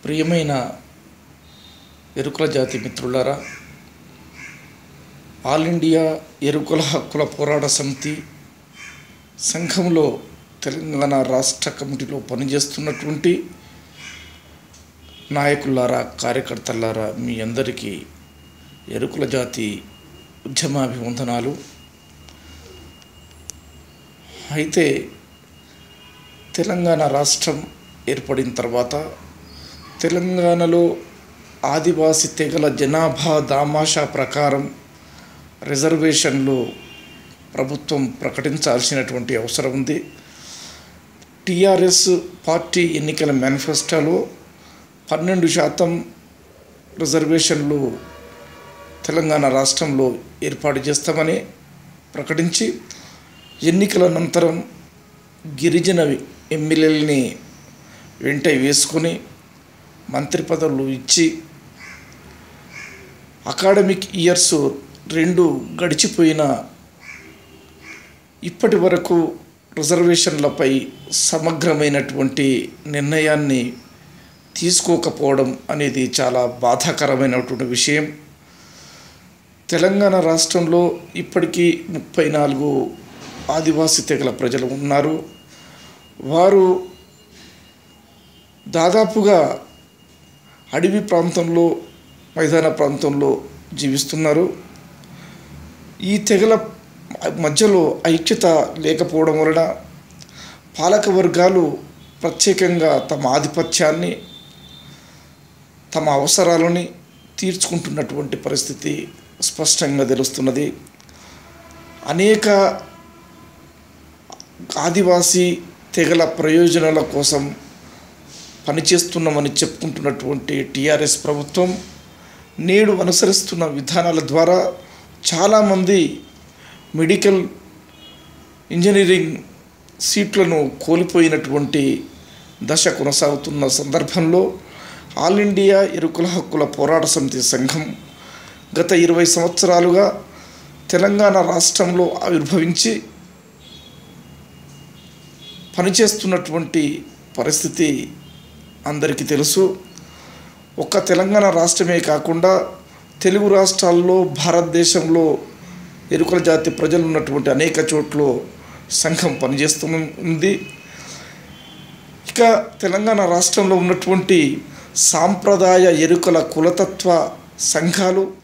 ప్రియమైన ఎరుకుల జాతి మిత్రులారా ఆల్ ఇండియా ఎరుకుల హక్కుల పోరాట సమితి సంఘంలో తెలంగాణ రాష్ట్ర కమిటీలో పనిచేస్తున్నటువంటి నాయకులారా కార్యకర్తలారా మీ అందరికీ ఎరుకుల జాతి ఉద్యమాభివందనాలు అయితే తెలంగాణ రాష్ట్రం ఏర్పడిన తర్వాత తెలంగాణలో ఆదివాసి తెగల జనాభా దామాషా ప్రకారం రిజర్వేషన్లు ప్రభుత్వం ప్రకటించాల్సినటువంటి అవసరం ఉంది టీఆర్ఎస్ పార్టీ ఎన్నికల మేనిఫెస్టోలో పన్నెండు శాతం రిజర్వేషన్లు తెలంగాణ రాష్ట్రంలో ఏర్పాటు చేస్తామని ప్రకటించి ఎన్నికల అనంతరం గిరిజన ఎమ్మెల్యేలని వెంట వేసుకొని మంత్రి పదవులు ఇచ్చి అకాడమిక్ ఇయర్స్ రెండు గడిచిపోయిన ఇప్పటి వరకు రిజర్వేషన్లపై సమగ్రమైనటువంటి నిర్ణయాన్ని తీసుకోకపోవడం అనేది చాలా బాధాకరమైనటువంటి విషయం తెలంగాణ రాష్ట్రంలో ఇప్పటికీ ముప్పై నాలుగు ఆదివాసీ తెగల ప్రజలు ఉన్నారు వారు దాదాపుగా అడవి ప్రాంతంలో మైదాన ప్రాంతంలో జీవిస్తున్నారు ఈ తెగల మధ్యలో ఐక్యత లేకపోవడం వలన పాలక వర్గాలు ప్రత్యేకంగా తమ ఆధిపత్యాన్ని తమ అవసరాలని తీర్చుకుంటున్నటువంటి పరిస్థితి స్పష్టంగా తెలుస్తున్నది అనేక ఆదివాసీ తెగల ప్రయోజనాల కోసం పనిచేస్తున్నామని చెప్పుకుంటున్నటువంటి టీఆర్ఎస్ ప్రభుత్వం నేడు అనుసరిస్తున్న విధానాల ద్వారా చాలామంది మెడికల్ ఇంజనీరింగ్ సీట్లను కోల్పోయినటువంటి దశ కొనసాగుతున్న సందర్భంలో ఆల్ ఇండియా ఎరుకుల హక్కుల పోరాట సమితి సంఘం గత ఇరవై సంవత్సరాలుగా తెలంగాణ రాష్ట్రంలో ఆవిర్భవించి పనిచేస్తున్నటువంటి పరిస్థితి అందరికీ తెలుసు ఒక్క తెలంగాణ రాష్ట్రమే కాకుండా తెలుగు రాష్ట్రాల్లో భారతదేశంలో ఎరుకుల జాతి ప్రజలు ఉన్నటువంటి అనేక చోట్ల సంఘం పనిచేస్తూ ఉంది ఇక తెలంగాణ రాష్ట్రంలో ఉన్నటువంటి సాంప్రదాయ ఎరుకల కులతత్వ సంఘాలు